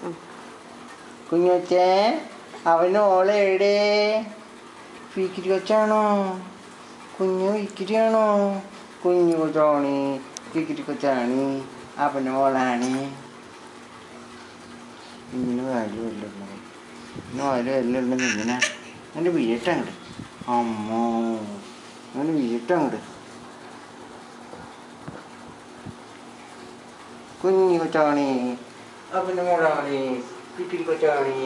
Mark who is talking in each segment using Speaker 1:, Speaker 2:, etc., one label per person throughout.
Speaker 1: കുഞ്ഞുവച്ചേ അവന് ഓളെ എവിടെ പീക്കിരി കൊച്ചാണോ കുഞ്ഞു ഇക്കിരിയാണോ കുഞ്ഞു കൊച്ചാണി പീക്കിരി കൊച്ചാണി അവന് ഓളാണ് ഇങ്ങനെ വാല് വല്ലുള്ളൂ ഇന്ന് വാല് വല്ലുള്ളത് ഇങ്ങനെ അങ്ങനെ വീട്ടങ്ങട് അമ്മോ അങ്ങനെ വീട്ടങ്ങട് കുഞ്ഞു കൊച്ചാണി അവന് മോളാണി പീക്കിരി കൊച്ചാണി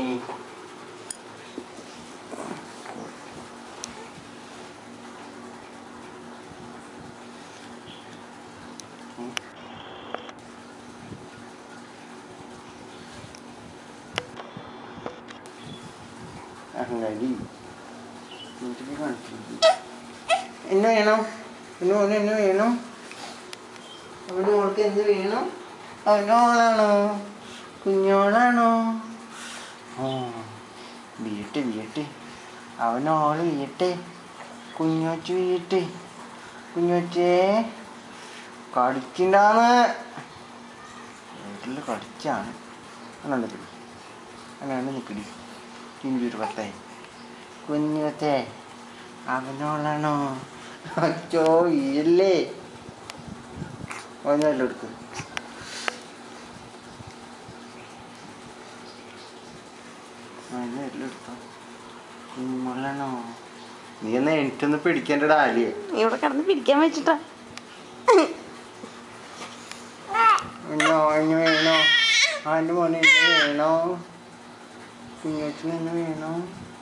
Speaker 1: അഹങ്കാരി വീട്ടിൽ കാണിച്ചു എന്നെ വേണം എന്നെ മോനെ എന്നെ വേണം അവൻ്റെ മോൾക്ക് എന്ത് വേണം അവനോളാണോ കുഞ്ഞോളാണോ ആ വീട്ടെ വീട്ടെ അവനോള് വീട്ടെ കുഞ്ഞോച്ച് വീട്ടെ കുഞ്ഞോച്ചേ കടിച്ചിണ്ടാന്ന് വീട്ടിൽ കടിച്ചാണ് അങ്ങനെ നിൽക്കടി അങ്ങനെ നിൽക്കടി ഇഞ്ചൊരു പത്തായി കുഞ്ഞുത്തെ അവനോളാണോ അച്ചോ ഇല്ലേ അവനെല്ലാം എടുക്ക് അവനെല്ലാം എടുത്തോ കുഞ്ഞുമോളാണോ നീ എന്നാ എനിക്കൊന്ന് പിടിക്കേണ്ടടാ ആലിയെ
Speaker 2: ഇവിടെ കിടന്ന് പിരിക്കാൻ വെച്ചിട്ടാ
Speaker 1: എന്നോ എന്നെ വേണോ ആൻ്റെ മോനെ എന്നെ വേണോ കുഞ്ഞുവച്ചിന് എന്നെ വേണോ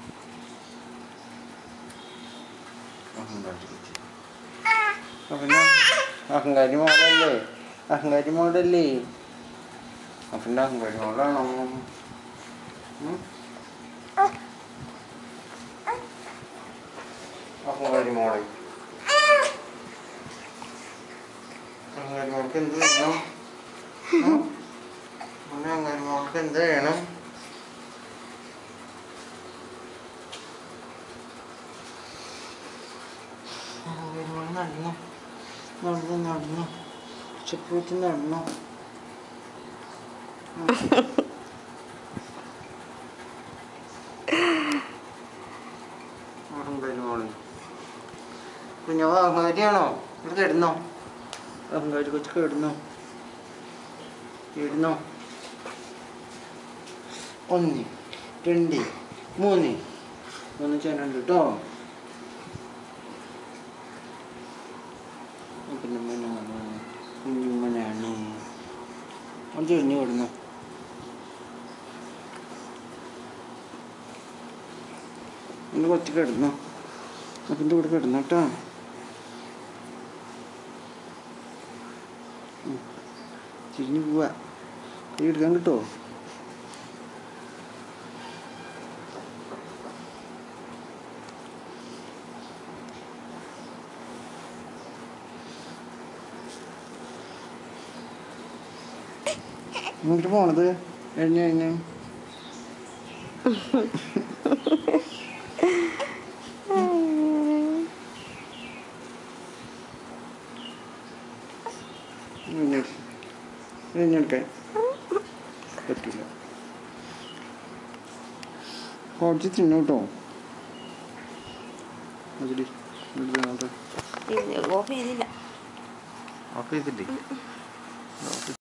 Speaker 1: പിന്നെ അഹങ്കാരി മോളല്ലേ അഹങ്കാരി മോളല്ലേ അപ്പൻ്റെ അഹങ്കാരി മോളാണോ ഉം? അഹങ്കാരി മോളെ അഹങ്കാരി മോൾക്ക് എന്ത് വേണം ഉം? മോനെ അഹങ്കാരി മോൾക്ക് എന്ത് വേണം അഹങ്കാരി മോൾ നടന്നു നടന്നു നടന്നു ചെപ്പൂറ്റി നടന്നു അഹങ്കാരി മോളെ കുഞ്ഞവ അഹങ്കാരിയാണോ ഇവിടെ കിടന്നോ അഹങ്കാരി കൊച്ചു കിടന്നോ കിടന്നോ ഒന്ന് രണ്ട് മൂന്ന് മൂന്ന് ചേനുണ്ട് കേട്ടോ പിന്നെ മോനാണ് കുഞ്ഞുമ്മനാണ് ഒന്ന് ചെറിഞ്ഞു കിടന്നു എൻ്റെ കൊച്ചു കിടന്നു അതിൻ്റെ കൂടെ കിടന്നു കേട്ടോ ഉം. തിരിഞ്ഞു പോവാ കൈ എടുക്കാൻ കിട്ടുമോ ഇങ്ങോട്ട് പോണത് കഴിഞ്ഞു കഴിഞ്ഞു കഴിഞ്ഞെടുക്കാൻ പറ്റില്ല കുറച്ച് തിന്നു കേട്ടോ അതിടി
Speaker 2: ഓഫ് ചെയ്തില്ല
Speaker 1: ഓഫ് ചെയ്തിട്ടേ